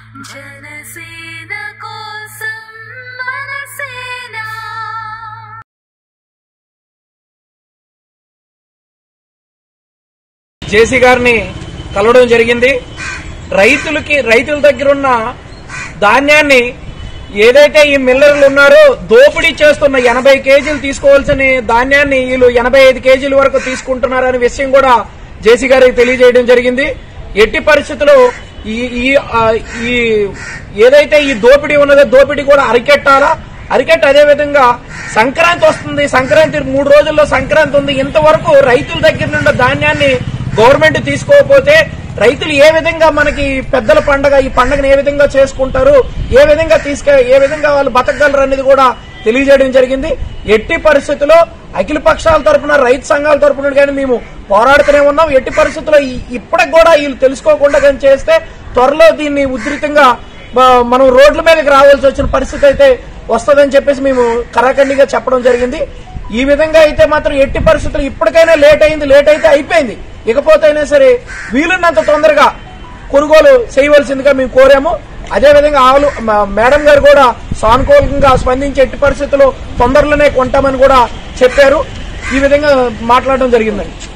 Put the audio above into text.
జనసేన కోసం మనసేన జేసీ గారిని కలవడం జరిగింది రైతులకి రైతుల దగ్గర ఉన్న ధాన్యాన్ని ఏదైతే ఈ మిల్లర్లు ఉన్నారో దోపిడీ చేస్తున్న ఎనభై కేజీలు తీసుకోవాల్సిన ధాన్యాన్ని వీళ్ళు ఎనభై ఐదు కేజీల వరకు తీసుకుంటున్నారనే విషయం కూడా జేసీ గారికి తెలియజేయడం జరిగింది ఎట్టి పరిస్థితుల్లో ఈ ఈ ఆ, ఈ ఏదైతే ఈ దోపిడీ ఉన్నదో దోపిడీ కూడా అరికెట్టాలా అరికెట్ అదే విధంగా సంక్రాంతి వస్తుంది సంక్రాంతి మూడు రోజుల్లో సంక్రాంతి ఉంది ఇంతవరకు రైతుల దగ్గర నుండి ధాన్యాన్ని గవర్నమెంట్ తీసుకోకపోతే రైతులు ఏ విధంగా మనకి పెద్దల పండగ ఈ పండగను ఏ విధంగా చేసుకుంటారు ఏ విధంగా తీసుక ఏ విధంగా వాళ్ళు బతకగలరు అనేది కూడా తెలియజేయడం జరిగింది ఎట్టి పరిస్థితుల్లో అఖిల పక్షాల తరపున రైతు సంఘాల తరపున కానీ మేము పోరాడుతూనే ఉన్నాం ఎట్టి పరిస్థితుల్లో ఈ- ఇప్పటికి కూడా వీళ్ళు తెలుసుకోకుండా కానీ చేస్తే త్వరలో దీన్ని ఉధృతంగా బ- మనం రోడ్ల మీదకి రావాల్సి వచ్చిన పరిస్థితి అయితే వస్తుందని చెప్పేసి మేము కరాఖండిగా చెప్పడం జరిగింది ఈ విధంగా అయితే మాత్రం ఎట్టి పరిస్థితులు ఇప్పటికైనా లేట్ అయింది లేట్ అయితే అయిపోయింది ఇకపోతే అయినా సరే వీలున్నంత తొందరగా కొనుగోలు చేయవలసిందిగా మేము కోరాము అదేవిధంగా ఆలు మ- మేడం గారు కూడా సానుకూలంగా స్పందించి ఎట్టి పరిస్థితుల్లో తొందరలోనే కొంటామని కూడా చెప్పారు ఈ విధంగా మాట్లాడడం జరిగిందండి